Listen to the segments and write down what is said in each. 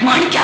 മാണിക്ക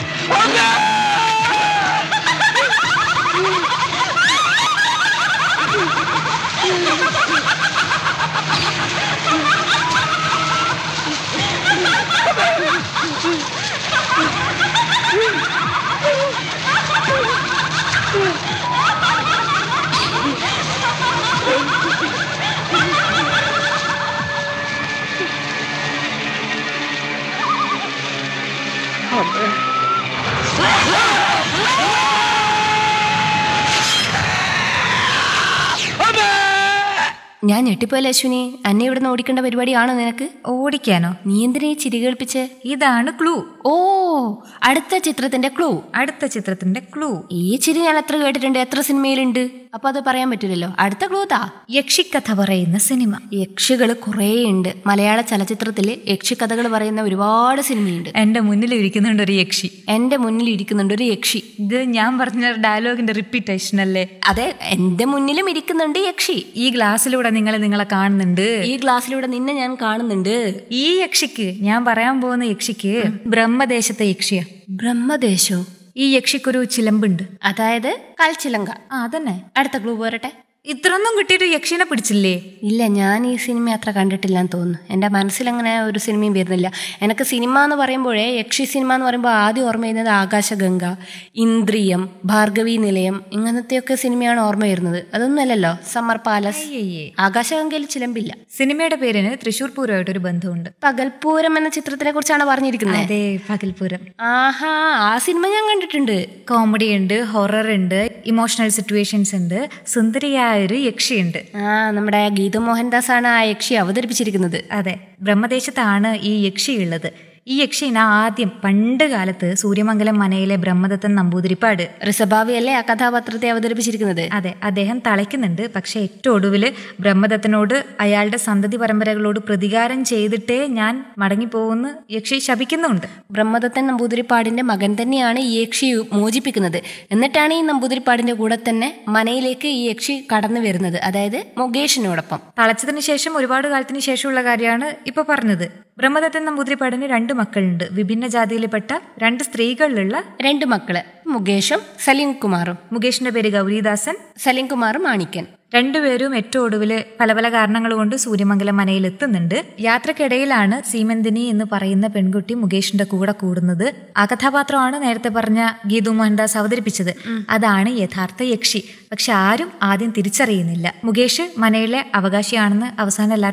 ഞാൻ ഞെട്ടിപ്പോയല്ലേ അശ്വിനി അന്നെ ഇവിടുന്ന് ഓടിക്കേണ്ട പരിപാടിയാണോ നിനക്ക് ഓടിക്കാനോ നീ എന്തിനാ ഈ ചിരി കേൾപ്പിച്ച് ഇതാണ് ക്ലൂ ഓ അടുത്ത ചിത്രത്തിന്റെ ക്ലൂ അടുത്ത ചിത്രത്തിന്റെ ക്ലൂ ഈ ചിരി ഞാൻ എത്ര കേട്ടിട്ടുണ്ട് എത്ര സിനിമയിലുണ്ട് അപ്പൊ അത് പറയാൻ പറ്റില്ലല്ലോ അടുത്ത ക്ലൂ താ യക്ഷിക്കഥ പറയുന്ന സിനിമ യക്ഷികൾ കുറേ ഉണ്ട് മലയാള ചലച്ചിത്രത്തിൽ യക്ഷിക്കഥകൾ പറയുന്ന ഒരുപാട് സിനിമയുണ്ട് എന്റെ മുന്നിൽ ഇരിക്കുന്നുണ്ട് ഒരു യക്ഷി എന്റെ മുന്നിൽ ഇരിക്കുന്നുണ്ട് ഒരു യക്ഷി ഇത് ഞാൻ പറഞ്ഞ ഡയലോഗിന്റെ റിപ്പീറ്റേഷൻ അല്ലേ അതെ എന്റെ മുന്നിലും ഇരിക്കുന്നുണ്ട് യക്ഷി ഈ ഗ്ലാസ്സിലൂടെ നിങ്ങൾ നിങ്ങളെ കാണുന്നുണ്ട് ഈ ഗ്ലാസ്സിലൂടെ നിന്നെ ഞാൻ കാണുന്നുണ്ട് ഈ യക്ഷിക്ക് ഞാൻ പറയാൻ പോകുന്ന യക്ഷിക്ക് ബ്രഹ്മദേശത്തെ യക്ഷിയാ ബ്രഹ്മദേശോ ഈ യക്ഷിക്കൊരു ചിലമ്പുണ്ട് അതായത് കൽച്ചിലങ്ക ആ അതന്നെ അടുത്ത ക്ലൂ പോരട്ടെ ഇത്രയൊന്നും കിട്ടിയിട്ട് യക്ഷിനെ പിടിച്ചില്ലേ ഇല്ല ഞാൻ ഈ സിനിമ അത്ര കണ്ടിട്ടില്ലെന്ന് തോന്നുന്നു എൻ്റെ മനസ്സിലങ്ങനെ ഒരു സിനിമയും വരുന്നില്ല എനിക്ക് സിനിമ എന്ന് പറയുമ്പോഴേ യക്ഷി സിനിമ എന്ന് പറയുമ്പോൾ ആദ്യം ഓർമ്മ വരുന്നത് ആകാശഗംഗ ഇന്ദ്രിയം ഭാർഗവി നിലയം ഇങ്ങനത്തെയൊക്കെ സിനിമയാണ് ഓർമ്മ വരുന്നത് അതൊന്നും അല്ലല്ലോ സമ്മർ പാലസ് അയ്യയ്യേ. ആകാശഗംഗയിൽ ചിലമ്പില്ല സിനിമയുടെ പേരിന് തൃശൂർ പൂരമായിട്ടൊരു ബന്ധമുണ്ട് പകൽപൂരം എന്ന ചിത്രത്തിനെ കുറിച്ചാണ് പറഞ്ഞിരിക്കുന്നത് അതെ പകൽപൂരം ആഹാ ആ സിനിമ ഞാൻ കണ്ടിട്ടുണ്ട് കോമഡി ഉണ്ട് ഹൊറർ ഉണ്ട് ഇമോഷണൽ സിറ്റുവേഷൻസ് ഉണ്ട് സുന്ദരിയായ ഒരു യക്ഷിയുണ്ട് ആ നമ്മുടെ ഗീതു മോഹൻദാസ് ആണ് ആ യക്ഷി അവതരിപ്പിച്ചിരിക്കുന്നത് അതെ ബ്രഹ്മദേശത്താണ് ഈ യക്ഷി ഉള്ളത് ഈ യക്ഷിനെ ആദ്യം പണ്ട് കാലത്ത് സൂര്യമംഗലം മനയിലെ ബ്രഹ്മദത്തൻ നമ്പൂതിരിപ്പാട് ഋഷഭാവി അല്ലേ ആ കഥാപാത്രത്തെ അവതരിപ്പിച്ചിരിക്കുന്നത് അതെ അദ്ദേഹം തളയ്ക്കുന്നുണ്ട് പക്ഷെ ഏറ്റവും ഒടുവിൽ ബ്രഹ്മദത്തനോട് അയാളുടെ സന്തതി പരമ്പരകളോട് പ്രതികാരം ചെയ്തിട്ടേ ഞാൻ മടങ്ങിപ്പോകുന്ന യക്ഷി ശപിക്കുന്നുണ്ട് ബ്രഹ്മദത്തൻ നമ്പൂതിരിപ്പാടിന്റെ മകൻ തന്നെയാണ് ഈ യക്ഷി മോചിപ്പിക്കുന്നത് എന്നിട്ടാണ് ഈ നമ്പൂതിരിപ്പാടിന്റെ കൂടെ തന്നെ മനയിലേക്ക് ഈ യക്ഷി കടന്നു വരുന്നത് അതായത് മുകേഷിനോടൊപ്പം തളച്ചതിന് ശേഷം ഒരുപാട് കാലത്തിന് ശേഷമുള്ള കാര്യമാണ് ഇപ്പൊ പറഞ്ഞത് ബ്രഹ്മദത്തൻ നമ്പൂതിരിപ്പാടിന് രണ്ട് മക്കളുണ്ട് വിഭിന്ന ജാതിയിൽപ്പെട്ട രണ്ട് സ്ത്രീകളിലുള്ള രണ്ട് മക്കള് മുകേഷും സലീം കുമാറും മുകേഷിന്റെ പേര് ഗൗരീദാസൻ സലീം കുമാറും മാണിക്കൻ രണ്ടുപേരും ഏറ്റവും ഒടുവിൽ പല പല കാരണങ്ങൾ കൊണ്ട് സൂര്യമംഗലം മനയിൽ എത്തുന്നുണ്ട് യാത്രക്കിടയിലാണ് സീമന്തിനി എന്ന് പറയുന്ന പെൺകുട്ടി മുകേഷിന്റെ കൂടെ കൂടുന്നത് ആ കഥാപാത്രമാണ് നേരത്തെ പറഞ്ഞ ഗീതു മോഹൻദാസ് അവതരിപ്പിച്ചത് അതാണ് യഥാർത്ഥ യക്ഷി പക്ഷെ ആരും ആദ്യം തിരിച്ചറിയുന്നില്ല മുകേഷ് മനയിലെ അവകാശിയാണെന്ന് അവസാനം എല്ലാവരും